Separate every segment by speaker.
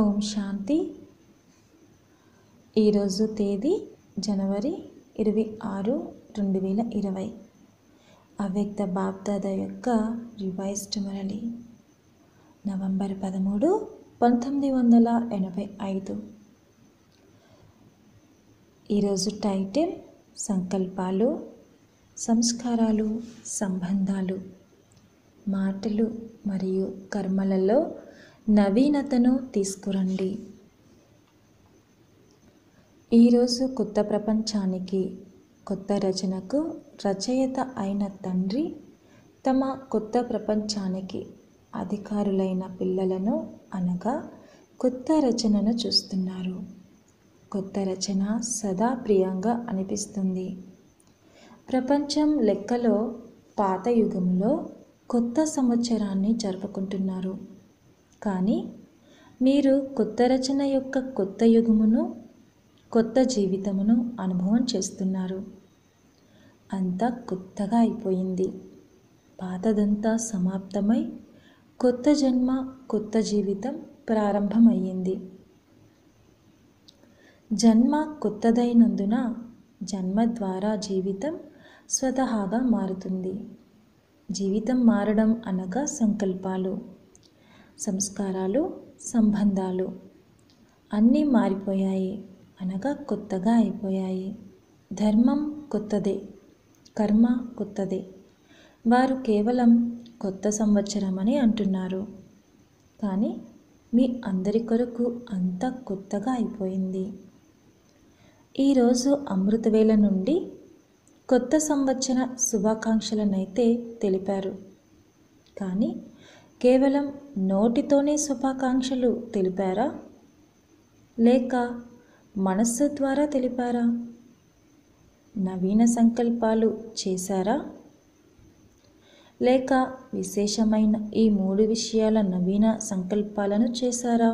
Speaker 1: ఓం శాంతి ఈరోజు తేదీ జనవరి ఇరవై ఆరు రెండు వేల ఇరవై అవ్యక్త బాప్దాద యొక్క రివైజ్డ్ మరలి నవంబర్ పదమూడు పంతొమ్మిది వందల ఎనభై ఐదు ఈరోజు టైటిల్ సంకల్పాలు సంస్కారాలు సంబంధాలు మాటలు మరియు కర్మలలో నవీనతను తీసుకురండి ఈరోజు కొత్త ప్రపంచానికి కొత్త రచనకు రచయిత అయిన తండ్రి తమ కొత్త ప్రపంచానికి అధికారులైన పిల్లలను అనగా కొత్త రచనను చూస్తున్నారు కొత్త రచన సదా ప్రియంగా అనిపిస్తుంది ప్రపంచం లెక్కలో పాత యుగంలో కొత్త సంవత్సరాన్ని జరుపుకుంటున్నారు కానీ మీరు కొత్త రచన యొక్క కొత్త యుగమును కొత్త జీవితమును అనుభవం చేస్తున్నారు అంతా కొత్తగా అయిపోయింది పాతదంతా సమాప్తమై కొత్త జన్మ కొత్త జీవితం ప్రారంభమయ్యింది జన్మ కొత్తదైనందున జన్మ ద్వారా జీవితం స్వతహాగా మారుతుంది జీవితం మారడం అనగా సంకల్పాలు సంస్కారాలు సంబంధాలు అన్నీ మారిపోయాయి అనగా కొత్తగా అయిపోయాయి ధర్మం కొత్తదే కర్మ కొత్తదే వారు కేవలం కొత్త సంవత్సరం అని అంటున్నారు కానీ మీ అందరి కొరకు అంతా కొత్తగా అయిపోయింది ఈరోజు అమృతవేళ నుండి కొత్త సంవత్సర శుభాకాంక్షలనైతే తెలిపారు కానీ కేవలం నోటితోనే శుభాకాంక్షలు తెలిపారా లేక మనస్సు ద్వారా తెలిపారా నవీన సంకల్పాలు చేశారా లేక విశేషమైన ఈ మూడు విషయాల నవీన సంకల్పాలను చేశారా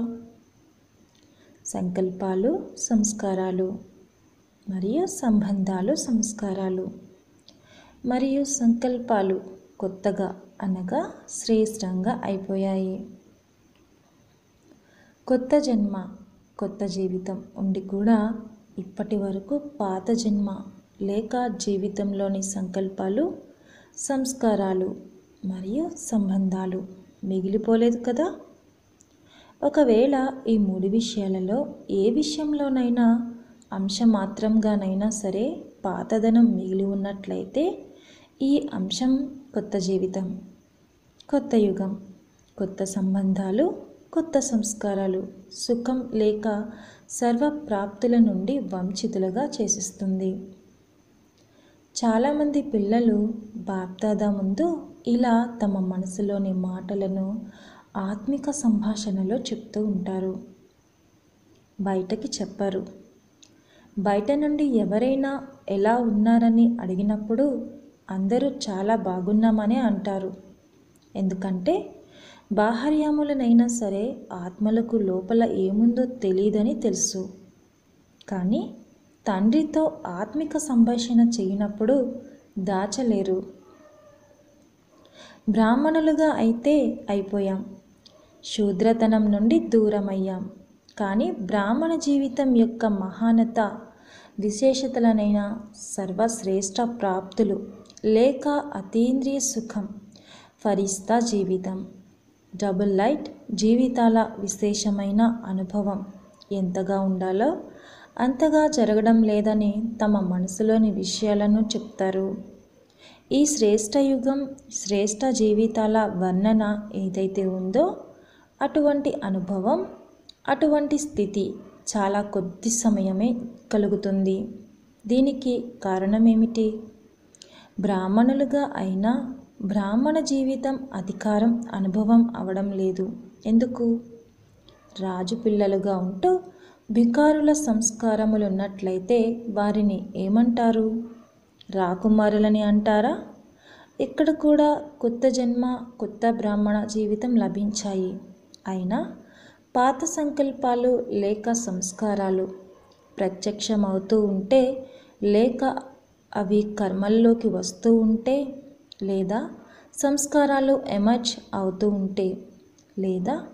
Speaker 1: సంకల్పాలు సంస్కారాలు మరియు సంబంధాలు సంస్కారాలు మరియు సంకల్పాలు కొత్తగా అనగా శ్రేష్టంగా అయిపోయాయి కొత్త జన్మ కొత్త జీవితం ఉండి కూడా ఇప్పటి వరకు పాత జన్మ లేక జీవితంలోని సంకల్పాలు సంస్కారాలు మరియు సంబంధాలు మిగిలిపోలేదు కదా ఒకవేళ ఈ మూడు విషయాలలో ఏ విషయంలోనైనా అంశం మాత్రంగానైనా సరే పాతదనం మిగిలి ఉన్నట్లయితే ఈ అంశం కొత్త జీవితం కొత్త యుగం కొత్త సంబంధాలు కొత్త సంస్కారాలు సుఖం లేక సర్వప్రాప్తుల నుండి వంచితులుగా చేసిస్తుంది చాలామంది పిల్లలు బాప్దాదా ముందు ఇలా తమ మనసులోని మాటలను ఆత్మిక సంభాషణలో చెప్తూ ఉంటారు బయటకి చెప్పరు బయట నుండి ఎవరైనా ఎలా ఉన్నారని అడిగినప్పుడు అందరూ చాలా బాగున్నామని అంటారు ఎందుకంటే బాహర్యాములనైనా సరే ఆత్మలకు లోపల ఏముందో తెలియదని తెలుసు కానీ తండ్రితో ఆత్మిక సంభాషణ చేయనప్పుడు దాచలేరు బ్రాహ్మణులుగా అయితే అయిపోయాం శూద్రతనం నుండి దూరమయ్యాం కానీ బ్రాహ్మణ జీవితం యొక్క మహానత విశేషతలనైన సర్వశ్రేష్ఠ ప్రాప్తులు లేక అతీంద్రియ సుఖం ఫరిస్తా జీవితం డబుల్ లైట్ జీవితాల విశేషమైన అనుభవం ఎంతగా ఉండాలో అంతగా జరగడం లేదని తమ మనసులోని విషయాలను చెప్తారు ఈ శ్రేష్ఠ యుగం శ్రేష్ఠ జీవితాల వర్ణన ఏదైతే ఉందో అటువంటి అనుభవం అటువంటి స్థితి చాలా కొద్ది సమయమే కలుగుతుంది దీనికి కారణమేమిటి బ్రాహ్మణులుగా అయినా బ్రాహ్మణ జీవితం అధికారం అనుభవం అవడం లేదు ఎందుకు రాజు పిల్లలుగా ఉంటూ బికారుల సంస్కారములు ఉన్నట్లయితే వారిని ఏమంటారు రాకుమారులని అంటారా ఇక్కడ కూడా కొత్త జన్మ కొత్త బ్రాహ్మణ జీవితం లభించాయి అయినా పాత సంకల్పాలు లేక సంస్కారాలు ప్రత్యక్షమవుతూ ఉంటే లేక అవి కర్మల్లోకి వస్తూ ఉంటే లేదా సంస్కారాలు ఎమర్జ్ అవుతూ ఉంటే లేదా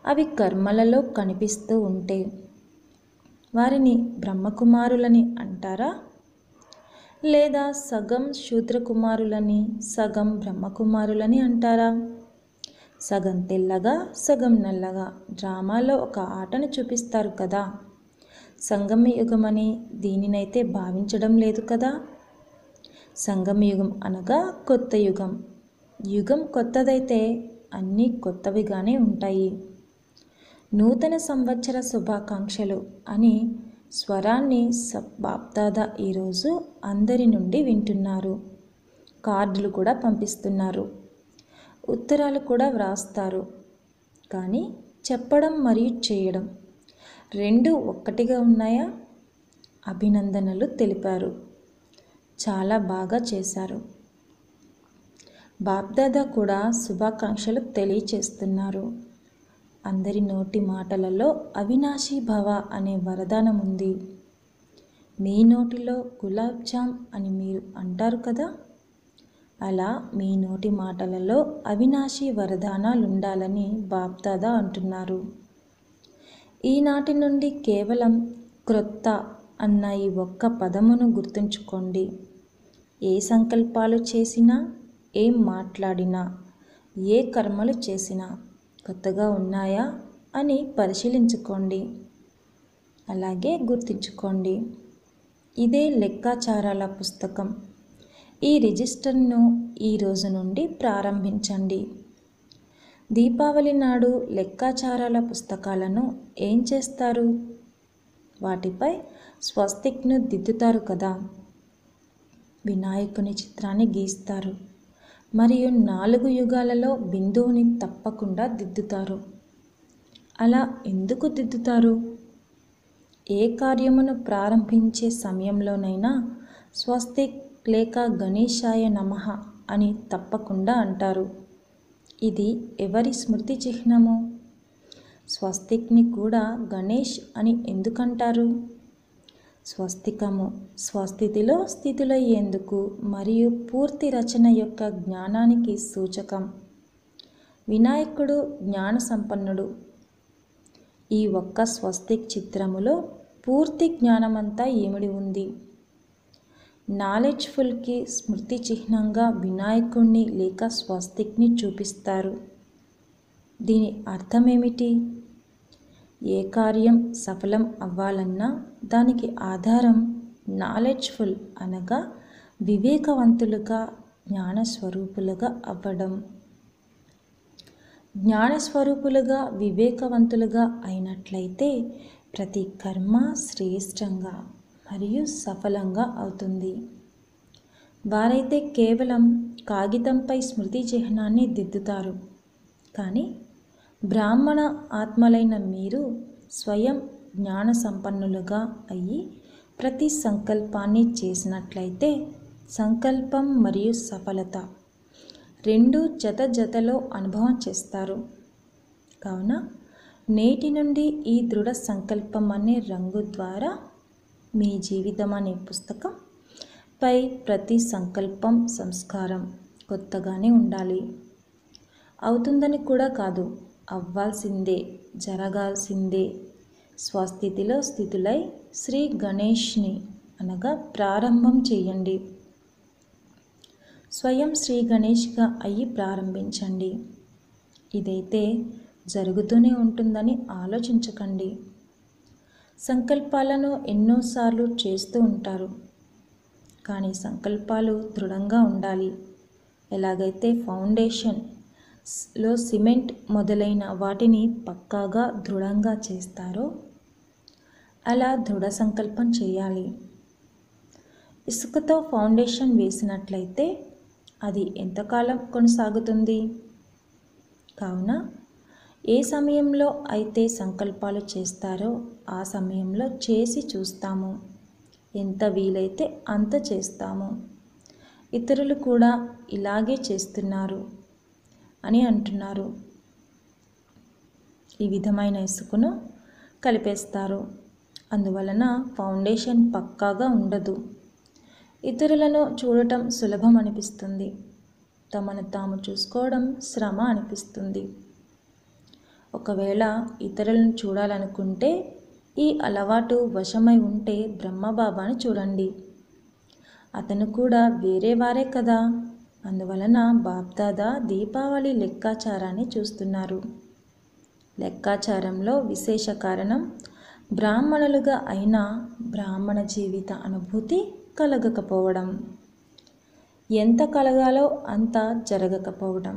Speaker 1: అవి కర్మలలో కనిపిస్తూ ఉంటే వారిని బ్రహ్మకుమారులని అంటారా లేదా సగం శూద్రకుమారులని సగం బ్రహ్మకుమారులని అంటారా సగం తెల్లగా సగం నల్లగా డ్రామాలో ఒక ఆటను చూపిస్తారు కదా సంగమ యుగమని దీనినైతే భావించడం లేదు కదా సంగమ యుగం అనగా కొత్త యుగం యుగం కొత్తదైతే అన్నీ కొత్తవిగానే ఉంటాయి నూతన సంవత్సర శుభాకాంక్షలు అని స్వరాన్ని బాప్దాదా ఈరోజు అందరి నుండి వింటున్నారు కార్డులు కూడా పంపిస్తున్నారు ఉత్తరాలు కూడా వ్రాస్తారు కానీ చెప్పడం మరియు చేయడం రెండు ఒక్కటిగా ఉన్నాయా అభినందనలు తెలిపారు చాలా బాగా చేశారు బాప్దాదా కూడా శుభాకాంక్షలు తెలియచేస్తున్నారు అందరి నోటి మాటలలో అవినాశీ భవ అనే వరదానం ఉంది మీ నోటిలో గులాబ్ జామ్ అని మీరు అంటారు కదా అలా మీ నోటి మాటలలో అవినాశీ వరదానాలు ఉండాలని బాప్దాదా అంటున్నారు ఈనాటి నుండి కేవలం క్రొత్త అన్న ఈ ఒక్క పదమును గుర్తుంచుకోండి ఏ సంకల్పాలు చేసినా ఏం మాట్లాడినా ఏ కర్మలు చేసినా కొత్తగా ఉన్నాయా అని పరిశీలించుకోండి అలాగే గుర్తుంచుకోండి ఇదే లెక్కాచారాల పుస్తకం ఈ రిజిస్టర్ను ఈ రోజు నుండి ప్రారంభించండి దీపావళి నాడు లెక్కాచారాల పుస్తకాలను ఏం చేస్తారు వాటిపై స్వస్తిక్ను దిద్దుతారు కదా వినాయకుని చిత్రాన్ని గీస్తారు మరియు నాలుగు యుగాలలో బిందువుని తప్పకుండా దిద్దుతారు అలా ఎందుకు దిద్దుతారు ఏ కార్యమును ప్రారంభించే సమయంలోనైనా స్వస్తిక్ లేక గణేశాయ నమః అని తప్పకుండా అంటారు ఇది ఎవరి స్మృతి చిహ్నము స్వస్తిక్ని కూడా గణేష్ అని ఎందుకంటారు స్వస్తికము స్వస్థితిలో స్థితులయ్యేందుకు మరియు పూర్తి రచన యొక్క జ్ఞానానికి సూచకం వినాయకుడు జ్ఞాన సంపన్నుడు ఈ ఒక్క స్వస్తిక్ చిత్రములో పూర్తి జ్ఞానమంతా ఏమిడి ఉంది నాలెడ్జ్ఫుల్కి స్మృతి చిహ్నంగా వినాయకుణ్ణి లేక స్వస్తిక్ని చూపిస్తారు దీని అర్థమేమిటి ఏ కార్యం సఫలం అవ్వాలన్నా దానికి ఆధారం నాలెడ్జ్ఫుల్ అనగా వివేకవంతులుగా జ్ఞానస్వరూపులుగా అవ్వడం జ్ఞానస్వరూపులుగా వివేకవంతులుగా అయినట్లయితే ప్రతి కర్మ శ్రేష్టంగా మరియు సఫలంగా అవుతుంది వారైతే కేవలం కాగితంపై స్మృతి చిహ్నాన్ని దిద్దుతారు కానీ బ్రాహ్మణ ఆత్మలైన మీరు స్వయం జ్ఞాన సంపన్నులుగా అయ్యి ప్రతి సంకల్పాన్ని చేసినట్లయితే సంకల్పం మరియు సఫలత రెండు జత జతలో అనుభవం చేస్తారు కావున నేటి నుండి ఈ దృఢ సంకల్పం అనే రంగు ద్వారా మీ జీవితం అనే పుస్తకం పై ప్రతి సంకల్పం సంస్కారం కొత్తగానే ఉండాలి అవుతుందని కూడా కాదు అవ్వాల్సిందే జరగాల్సిందే స్వస్థితిలో స్థితులై శ్రీ గణేష్ని అనగా ప్రారంభం చేయండి స్వయం శ్రీ గణేష్గా అయ్యి ప్రారంభించండి ఇదైతే జరుగుతూనే ఉంటుందని ఆలోచించకండి సంకల్పాలను ఎన్నోసార్లు చేస్తూ ఉంటారు కానీ సంకల్పాలు దృఢంగా ఉండాలి ఎలాగైతే ఫౌండేషన్ లో సిమెంట్ మొదలైన వాటిని పక్కాగా దృఢంగా చేస్తారో అలా దృఢ సంకల్పం చేయాలి ఇసుకతో ఫౌండేషన్ వేసినట్లయితే అది ఎంతకాలం కొనసాగుతుంది కావున ఏ సమయంలో అయితే సంకల్పాలు చేస్తారో ఆ సమయంలో చేసి చూస్తాము ఎంత వీలైతే అంత చేస్తాము ఇతరులు కూడా ఇలాగే చేస్తున్నారు అని అంటున్నారు ఈ విధమైన ఇసుకను కలిపేస్తారు అందువలన ఫౌండేషన్ పక్కాగా ఉండదు ఇతరులను చూడటం సులభం అనిపిస్తుంది తమను తాము చూసుకోవడం శ్రమ అనిపిస్తుంది ఒకవేళ ఇతరులను చూడాలనుకుంటే ఈ అలవాటు వశమై ఉంటే బ్రహ్మబాబాను చూడండి అతను కూడా వేరే వారే కదా అందువలన బాప్దాదా దీపావళి లెక్కాచారాన్ని చూస్తున్నారు లెక్కాచారంలో విశేష కారణం బ్రాహ్మణులుగా అయిన బ్రాహ్మణ జీవిత అనుభూతి కలగకపోవడం ఎంత కలగాలో అంత జరగకపోవడం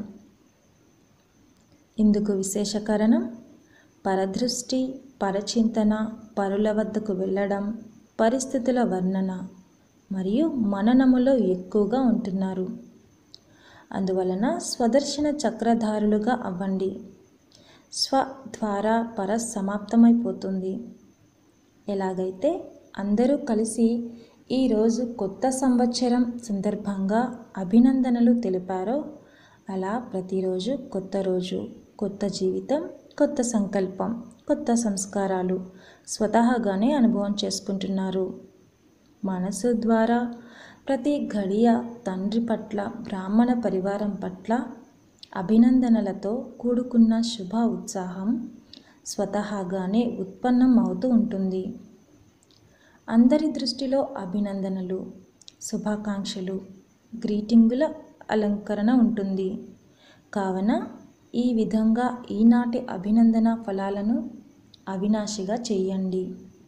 Speaker 1: ఇందుకు విశేష కారణం పరదృష్టి పరచింతన పరుల వద్దకు వెళ్ళడం పరిస్థితుల వర్ణన మరియు మననములో ఎక్కువగా ఉంటున్నారు అందువలన స్వదర్శన చక్రధారులుగా అవ్వండి స్వ ద్వారా పర సమాప్తమైపోతుంది ఎలాగైతే అందరూ కలిసి ఈరోజు కొత్త సంవత్సరం సందర్భంగా అభినందనలు తెలిపారో అలా ప్రతిరోజు కొత్త రోజు కొత్త జీవితం కొత్త సంకల్పం కొత్త సంస్కారాలు స్వతహాగానే అనుభవం చేసుకుంటున్నారు మనసు ద్వారా ప్రతి ఘడియ తండ్రి పట్ల బ్రాహ్మణ పరివారం పట్ల అభినందనలతో కూడుకున్న శుభ ఉత్సాహం స్వతహాగానే ఉత్పన్నం అవుతూ ఉంటుంది అందరి దృష్టిలో అభినందనలు శుభాకాంక్షలు గ్రీటింగుల అలంకరణ ఉంటుంది కావున ఈ విధంగా ఈనాటి అభినందన ఫలాలను అవినాశిగా చేయండి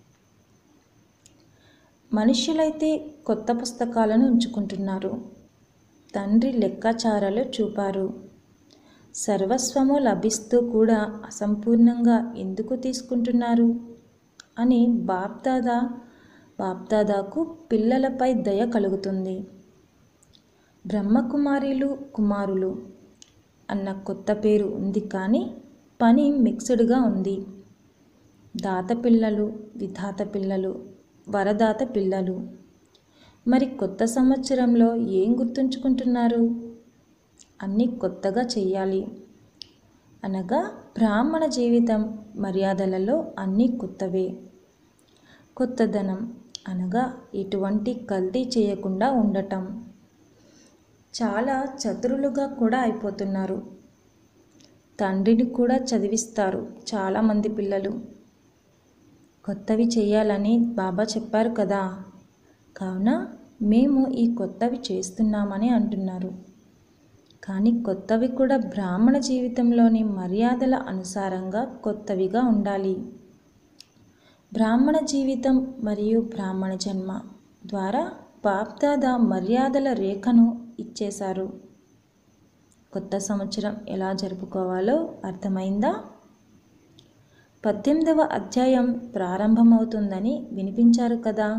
Speaker 1: మనుష్యులైతే కొత్త పుస్తకాలను ఉంచుకుంటున్నారు తండ్రి లెక్కాచారాలు చూపారు సర్వస్వము లభిస్తూ కూడా అసంపూర్ణంగా ఎందుకు తీసుకుంటున్నారు అని బాప్దాదా బాప్దాదాకు పిల్లలపై దయ కలుగుతుంది బ్రహ్మకుమారిలు కుమారులు అన్న కొత్త పేరు ఉంది కానీ పని మిక్స్డ్గా ఉంది దాత పిల్లలు విధాత పిల్లలు వరదాత పిల్లలు మరి కొత్త సంవత్సరంలో ఏం గుర్తుంచుకుంటున్నారు అన్నీ కొత్తగా చెయ్యాలి అనగా బ్రాహ్మణ జీవితం మర్యాదలలో అన్నీ కొత్తవే కొత్తదనం అనగా ఎటువంటి కల్తీ చేయకుండా ఉండటం చాలా చతురులుగా కూడా అయిపోతున్నారు తండ్రిని కూడా చదివిస్తారు చాలామంది పిల్లలు కొత్తవి చేయాలని బాబా చెప్పారు కదా కావున మేము ఈ కొత్తవి చేస్తున్నామని అంటున్నారు కానీ కొత్తవి కూడా బ్రాహ్మణ జీవితంలోని మర్యాదల అనుసారంగా కొత్తవిగా ఉండాలి బ్రాహ్మణ జీవితం మరియు బ్రాహ్మణ జన్మ ద్వారా బాప్దాదా మర్యాదల రేఖను ఇచ్చేశారు కొత్త సంవత్సరం ఎలా జరుపుకోవాలో అర్థమైందా పద్దెనిమిదవ అధ్యాయం ప్రారంభమవుతుందని వినిపించారు కదా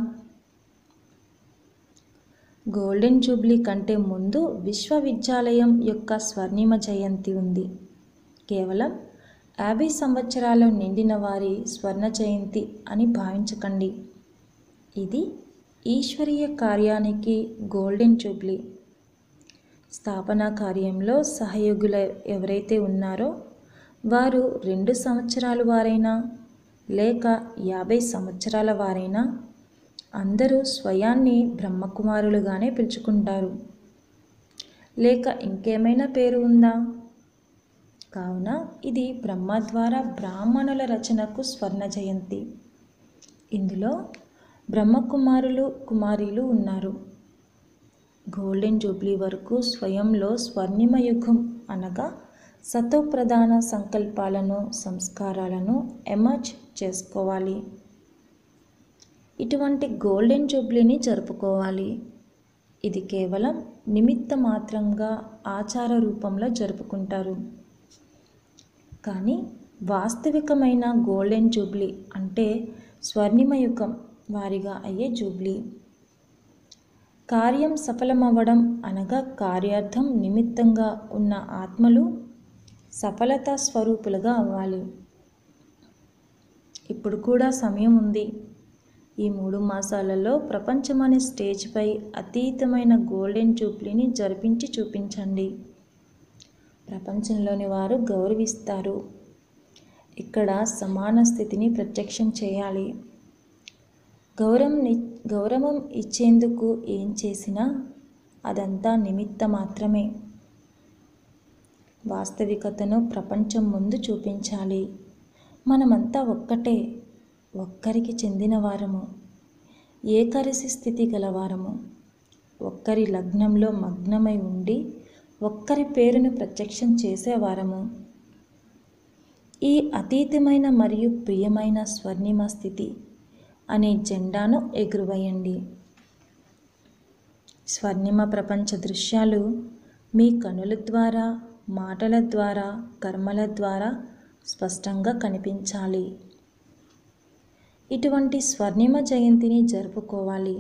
Speaker 1: గోల్డెన్ జూబ్లీ కంటే ముందు విశ్వవిద్యాలయం యొక్క స్వర్ణిమ జయంతి ఉంది కేవలం యాభై సంవత్సరాలు నిండిన వారి స్వర్ణ జయంతి అని భావించకండి ఇది ఈశ్వరీయ కార్యానికి గోల్డెన్ జూబ్లీ స్థాపనా కార్యంలో సహయోగులు ఎవరైతే ఉన్నారో వారు రెండు సంవత్సరాల వారైనా లేక యాభై సంవత్సరాల వారైనా అందరూ స్వయాన్ని బ్రహ్మకుమారులుగానే పిలుచుకుంటారు లేక ఇంకేమైనా పేరు ఉందా కావున ఇది బ్రహ్మ ద్వారా బ్రాహ్మణుల రచనకు స్వర్ణ జయంతి ఇందులో బ్రహ్మకుమారులు కుమారీలు ఉన్నారు గోల్డెన్ జూబ్లీ వరకు స్వయంలో స్వర్ణిమ యుగం అనగా సతోప్రధాన సంకల్పాలను సంస్కారాలను ఎమర్జ్ చేసుకోవాలి ఇటువంటి గోల్డెన్ జూబ్లీని జరుపుకోవాలి ఇది కేవలం నిమిత్త మాత్రంగా ఆచార రూపంలో జరుపుకుంటారు కానీ వాస్తవికమైన గోల్డెన్ జూబ్లీ అంటే స్వర్ణిమ యుగం వారిగా అయ్యే జూబ్లీ కార్యం సఫలమవ్వడం అనగా కార్యార్థం నిమిత్తంగా ఉన్న ఆత్మలు సఫలతా స్వరూపులుగా అవ్వాలి ఇప్పుడు కూడా సమయం ఉంది ఈ మూడు మాసాలలో ప్రపంచం అనే స్టేజ్పై అతీతమైన గోల్డెన్ జూబ్లీని జరిపించి చూపించండి ప్రపంచంలోని వారు గౌరవిస్తారు ఇక్కడ సమాన స్థితిని ప్రత్యక్షం చేయాలి గౌరవం గౌరవం ఇచ్చేందుకు ఏం చేసినా అదంతా నిమిత్త మాత్రమే వాస్తవికతను ప్రపంచం ముందు చూపించాలి మనమంతా ఒక్కటే ఒక్కరికి చెందిన వారము ఏకరసి స్థితి గలవారము ఒక్కరి లగ్నంలో మగ్నమై ఉండి ఒక్కరి పేరును ప్రత్యక్షం చేసేవారము ఈ అతీతమైన మరియు ప్రియమైన స్వర్ణిమ స్థితి అనే జెండాను ఎగురవేయండి స్వర్ణిమ ప్రపంచ దృశ్యాలు మీ కనుల ద్వారా మాటల ద్వారా కర్మల ద్వారా స్పష్టంగా కనిపించాలి ఇటువంటి స్వర్ణిమ జయంతిని జరుపుకోవాలి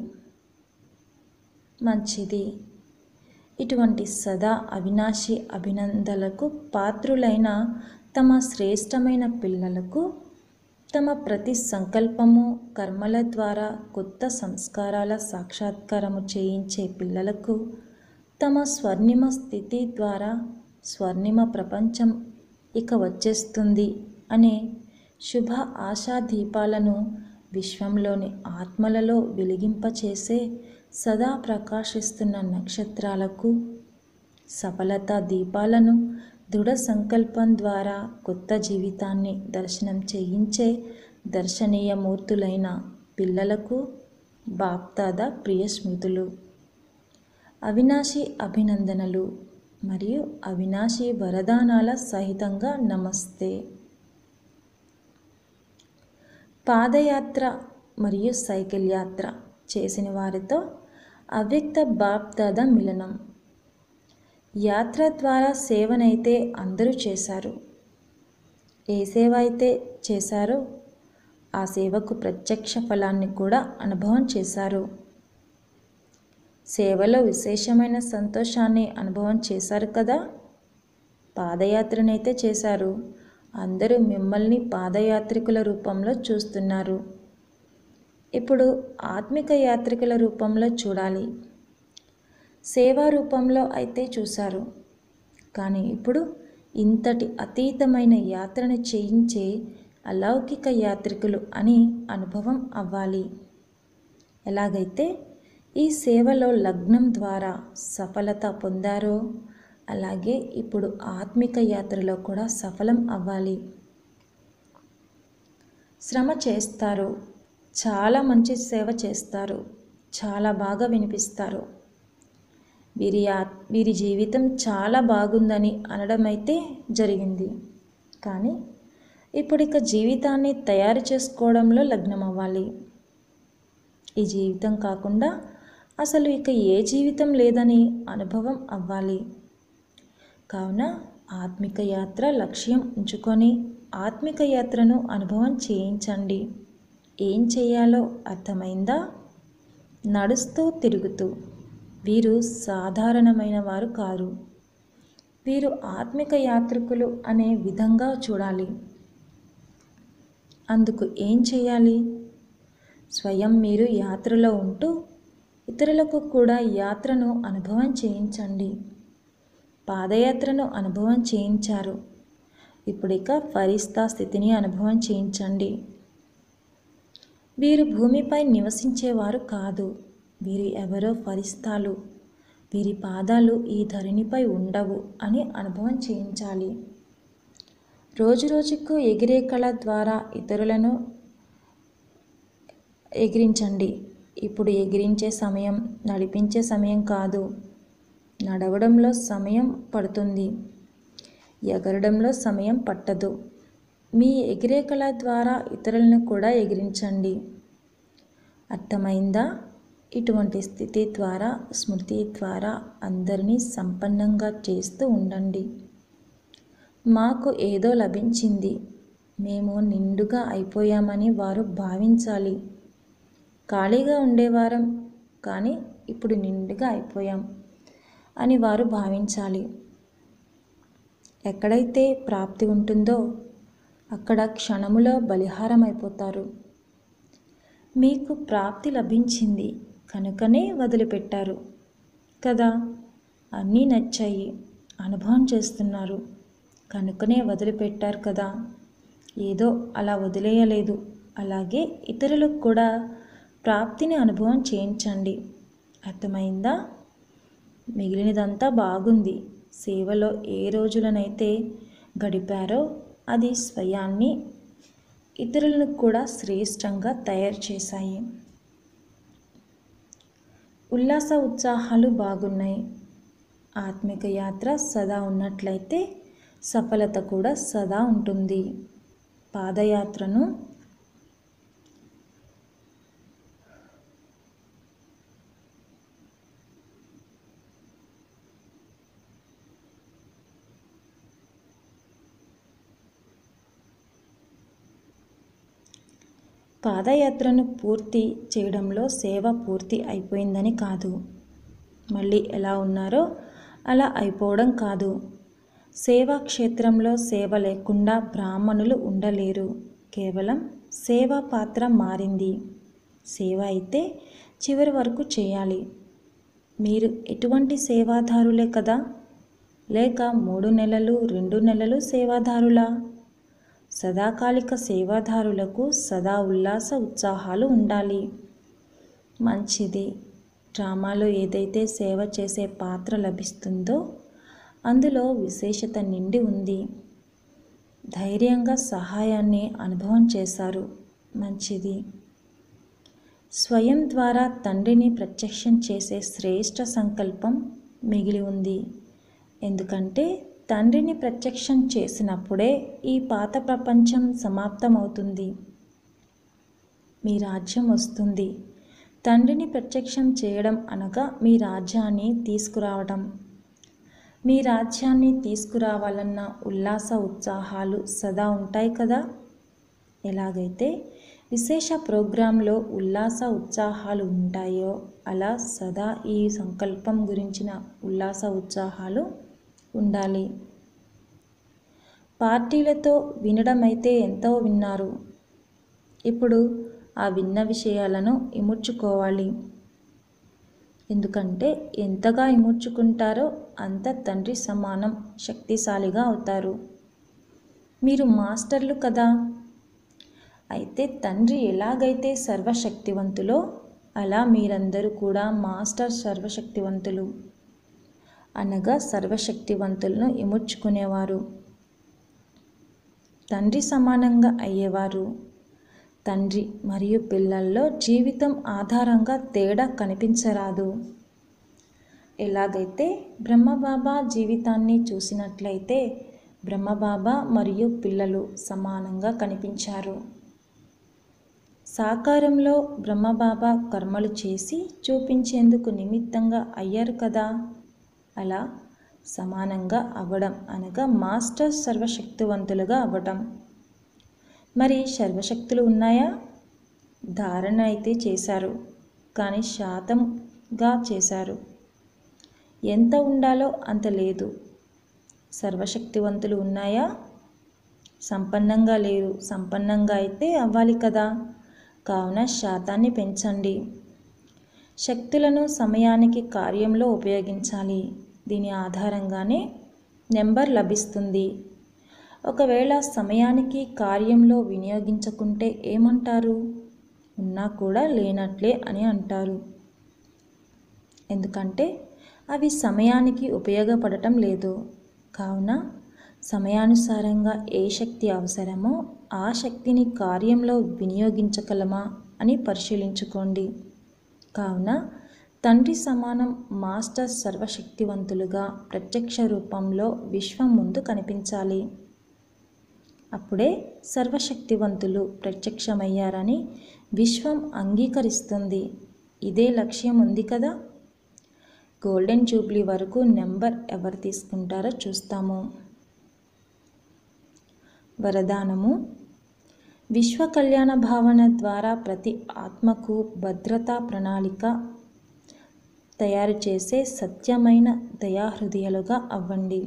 Speaker 1: మంచిది ఇటువంటి సదా అవినాశి అభినందనలకు పాత్రులైన తమ శ్రేష్టమైన పిల్లలకు తమ ప్రతి సంకల్పము కర్మల ద్వారా కొత్త సంస్కారాల సాక్షాత్కారము చేయించే పిల్లలకు తమ స్వర్ణిమ స్థితి ద్వారా స్వర్ణిమ ప్రపంచం ఇక వచ్చేస్తుంది అనే శుభ ఆశా దీపాలను విశ్వంలోని ఆత్మలలో వెలిగింపచేసే సదా ప్రకాశిస్తున్న నక్షత్రాలకు సఫలత దీపాలను దృఢ సంకల్పం ద్వారా కొత్త జీవితాన్ని దర్శనం చేయించే దర్శనీయ మూర్తులైన పిల్లలకు బాప్తాద ప్రియ స్మృతులు అవినాశి అభినందనలు మరియు అవినాశి వరదానాల సహితంగా నమస్తే పాదయాత్ర మరియు సైకిల్ యాత్ర చేసిన వారితో అవ్యక్త బాప్దాద మిలనం యాత్ర ద్వారా సేవనైతే అందరూ చేశారు ఏ సేవ అయితే చేశారో ఆ సేవకు ప్రత్యక్ష ఫలాన్ని కూడా అనుభవం చేశారు సేవలో విశేషమైన సంతోషాన్ని అనుభవం చేశారు కదా పాదయాత్రనైతే చేశారు అందరూ మిమ్మల్ని పాదయాత్రికుల రూపంలో చూస్తున్నారు ఇప్పుడు ఆత్మిక యాత్రికుల రూపంలో చూడాలి సేవా రూపంలో అయితే చూశారు కానీ ఇప్పుడు ఇంతటి అతీతమైన యాత్రను చేయించే అలౌకిక యాత్రికులు అని అనుభవం అవ్వాలి ఎలాగైతే ఈ సేవలో లగ్నం ద్వారా సఫలత పొందారో అలాగే ఇప్పుడు ఆత్మిక యాత్రలో కూడా సఫలం అవ్వాలి శ్రమ చేస్తారు చాలా మంచి సేవ చేస్తారు చాలా బాగా వినిపిస్తారు వీరి ఆ- వీరి జీవితం చాలా బాగుందని అనడం అయితే జరిగింది కానీ ఇప్పుడు ఇక జీవితాన్ని తయారు చేసుకోవడంలో లగ్నం అవ్వాలి ఈ జీవితం కాకుండా అసలు ఇక ఏ జీవితం లేదని అనుభవం అవ్వాలి కావున ఆత్మిక యాత్ర లక్ష్యం ఉంచుకొని ఆత్మిక యాత్రను అనుభవం చేయించండి ఏం చేయాలో అర్థమైందా నడుస్తూ తిరుగుతూ వీరు సాధారణమైన వారు కారు వీరు ఆత్మిక యాత్రికులు అనే విధంగా చూడాలి అందుకు ఏం చేయాలి స్వయం మీరు యాత్రలో ఉంటూ ఇతరులకు కూడా యాత్రను అనుభవం చేయించండి పాదయాత్రను అనుభవం చేయించారు ఇప్పుడిక ఫరిస్తా స్థితిని అనుభవం చేయించండి వీరు భూమిపై నివసించేవారు కాదు వీరు ఎవరో ఫరిస్తాలు వీరి పాదాలు ఈ ధరణిపై ఉండవు అని అనుభవం చేయించాలి రోజు రోజుకు ఎగిరే కళ ద్వారా ఇతరులను ఎగిరించండి ఇప్పుడు ఎగిరించే సమయం నడిపించే సమయం కాదు నడవడంలో సమయం పడుతుంది ఎగరడంలో సమయం పట్టదు మీ ఎగిరే కళ ద్వారా ఇతరులను కూడా ఎగిరించండి అర్థమైందా ఇటువంటి స్థితి ద్వారా స్మృతి ద్వారా అందరినీ సంపన్నంగా చేస్తూ ఉండండి మాకు ఏదో లభించింది మేము నిండుగా అయిపోయామని వారు భావించాలి ఖాళీగా ఉండేవారం కానీ ఇప్పుడు నిండుగా అయిపోయాం అని వారు భావించాలి ఎక్కడైతే ప్రాప్తి ఉంటుందో అక్కడ క్షణములో బలిహారం అయిపోతారు మీకు ప్రాప్తి లభించింది కనుకనే వదిలిపెట్టారు కదా అన్నీ నచ్చాయి అనుభవం చేస్తున్నారు కనుకనే వదిలిపెట్టారు కదా ఏదో అలా వదిలేయలేదు అలాగే ఇతరులకు కూడా ప్రాప్తిని అనుభవం చేయించండి అర్థమైందా మిగిలినదంతా బాగుంది సేవలో ఏ రోజులనైతే గడిపారో అది స్వయాన్ని ఇతరులను కూడా శ్రేష్టంగా తయారు చేశాయి ఉల్లాస ఉత్సాహాలు బాగున్నాయి ఆత్మిక యాత్ర సదా ఉన్నట్లయితే సఫలత కూడా సదా ఉంటుంది పాదయాత్రను పాదయాత్రను పూర్తి చేయడంలో సేవ పూర్తి అయిపోయిందని కాదు మళ్ళీ ఎలా ఉన్నారో అలా అయిపోవడం కాదు సేవా క్షేత్రంలో సేవ లేకుండా బ్రాహ్మణులు ఉండలేరు కేవలం సేవా పాత్ర మారింది సేవ అయితే చివరి వరకు చేయాలి మీరు ఎటువంటి సేవాదారులే కదా లేక మూడు నెలలు రెండు నెలలు సేవాదారులా సదాకాలిక సేవాదారులకు సదా ఉల్లాస ఉత్సాహాలు ఉండాలి మంచిది డ్రామాలో ఏదైతే సేవ చేసే పాత్ర లభిస్తుందో అందులో విశేషత నిండి ఉంది ధైర్యంగా సహాయాన్ని అనుభవం చేశారు మంచిది స్వయం ద్వారా తండ్రిని ప్రత్యక్షం చేసే శ్రేష్ట సంకల్పం మిగిలి ఉంది ఎందుకంటే తండ్రిని ప్రత్యక్షం చేసినప్పుడే ఈ పాత ప్రపంచం సమాప్తమవుతుంది మీ రాజ్యం వస్తుంది తండ్రిని ప్రత్యక్షం చేయడం అనగా మీ రాజ్యాన్ని తీసుకురావడం మీ రాజ్యాన్ని తీసుకురావాలన్న ఉల్లాస ఉత్సాహాలు సదా ఉంటాయి కదా ఎలాగైతే విశేష ప్రోగ్రాంలో ఉల్లాస ఉత్సాహాలు ఉంటాయో అలా సదా ఈ సంకల్పం గురించిన ఉల్లాస ఉత్సాహాలు ఉండాలి పార్టీలతో వినడమైతే ఎంతో విన్నారు ఇప్పుడు ఆ విన్న విషయాలను ఇముడ్చుకోవాలి ఎందుకంటే ఎంతగా ఇముడ్చుకుంటారో అంత తండ్రి సమానం శక్తిశాలిగా అవుతారు మీరు మాస్టర్లు కదా అయితే తండ్రి ఎలాగైతే సర్వశక్తివంతులో అలా మీరందరూ కూడా మాస్టర్ సర్వశక్తివంతులు అనగా సర్వశక్తివంతులను ఇముడ్చుకునేవారు తండ్రి సమానంగా అయ్యేవారు తండ్రి మరియు పిల్లల్లో జీవితం ఆధారంగా తేడా కనిపించరాదు ఎలాగైతే బ్రహ్మబాబా జీవితాన్ని చూసినట్లయితే బ్రహ్మబాబా మరియు పిల్లలు సమానంగా కనిపించారు సాకారంలో బ్రహ్మబాబా కర్మలు చేసి చూపించేందుకు నిమిత్తంగా అయ్యారు కదా అలా సమానంగా అవ్వడం అనగా మాస్టర్ సర్వశక్తివంతులుగా అవ్వటం మరి సర్వశక్తులు ఉన్నాయా ధారణ అయితే చేశారు కానీ శాతంగా చేశారు ఎంత ఉండాలో అంత లేదు సర్వశక్తివంతులు ఉన్నాయా సంపన్నంగా లేరు సంపన్నంగా అయితే అవ్వాలి కదా కావున శాతాన్ని పెంచండి శక్తులను సమయానికి కార్యంలో ఉపయోగించాలి దీని ఆధారంగానే నెంబర్ లభిస్తుంది ఒకవేళ సమయానికి కార్యంలో వినియోగించకుంటే ఏమంటారు ఉన్నా కూడా లేనట్లే అని అంటారు ఎందుకంటే అవి సమయానికి ఉపయోగపడటం లేదు కావున సమయానుసారంగా ఏ శక్తి అవసరమో ఆ శక్తిని కార్యంలో వినియోగించగలమా అని పరిశీలించుకోండి కావున తండ్రి సమానం మాస్టర్ సర్వశక్తివంతులుగా ప్రత్యక్ష రూపంలో విశ్వం ముందు కనిపించాలి అప్పుడే సర్వశక్తివంతులు ప్రత్యక్షమయ్యారని విశ్వం అంగీకరిస్తుంది ఇదే లక్ష్యం ఉంది కదా గోల్డెన్ జూబ్లీ వరకు నెంబర్ ఎవరు తీసుకుంటారో చూస్తాము వరదానము విశ్వ కళ్యాణ భావన ద్వారా ప్రతి ఆత్మకు భద్రతా ప్రణాళిక తయారు చేసే సత్యమైన దయాహృదయాలుగా అవ్వండి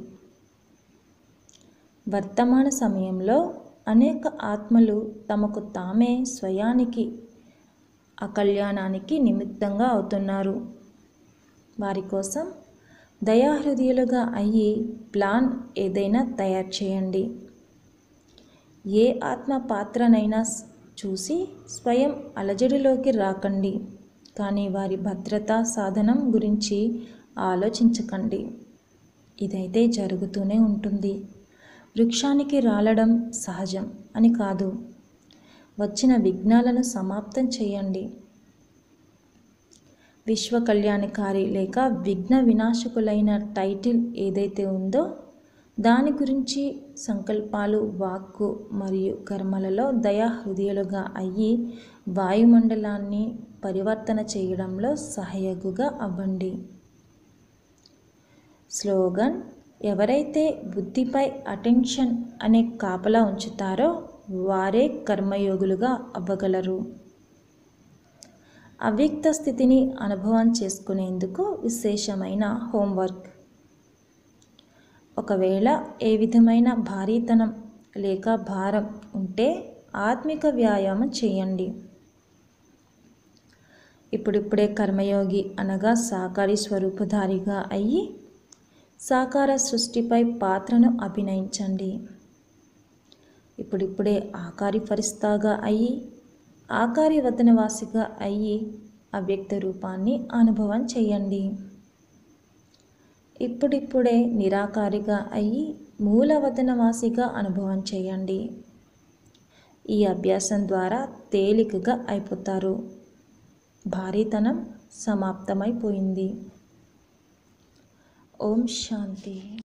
Speaker 1: వర్తమాన సమయంలో అనేక ఆత్మలు తమకు తామే స్వయానికి అకళ్యాణానికి నిమిత్తంగా అవుతున్నారు వారి కోసం దయాహృదయులుగా అయ్యి ప్లాన్ ఏదైనా తయారు చేయండి ఏ ఆత్మ పాత్రనైనా స్- చూసి స్వయం అలజడిలోకి రాకండి కానీ వారి భద్రతా సాధనం గురించి ఆలోచించకండి ఇదైతే జరుగుతూనే ఉంటుంది వృక్షానికి రాలడం సహజం అని కాదు వచ్చిన విఘ్నాలను సమాప్తం చేయండి విశ్వ కళ్యాణకారి లేక విఘ్న వినాశకులైన టైటిల్ ఏదైతే ఉందో దాని గురించి సంకల్పాలు వాక్కు మరియు కర్మలలో దయా హృదయాలుగా అయ్యి వాయుమండలాన్ని పరివర్తన చేయడంలో సహాయకుగా అవ్వండి స్లోగన్ ఎవరైతే బుద్ధిపై అటెన్షన్ అనే కాపలా ఉంచుతారో వారే కర్మయోగులుగా అవ్వగలరు అవ్యక్త స్థితిని అనుభవం చేసుకునేందుకు విశేషమైన హోంవర్క్ ఒకవేళ ఏ విధమైన భారీతనం లేక భారం ఉంటే ఆత్మిక వ్యాయామం చేయండి ఇప్పుడిప్పుడే కర్మయోగి అనగా సాకారి స్వరూపధారిగా అయ్యి సాకార సృష్టిపై పాత్రను అభినయించండి ఇప్పుడిప్పుడే ఆకారి ఫరిస్తాగా అయ్యి ఆకారి వదనవాసిగా అయ్యి అవ్యక్త రూపాన్ని అనుభవం చేయండి ఇప్పుడిప్పుడే నిరాకారిగా అయ్యి మూలవదనవాసిగా అనుభవం చేయండి ఈ అభ్యాసం ద్వారా తేలికగా అయిపోతారు భారీతనం సమాప్తమైపోయింది ఓం శాంతి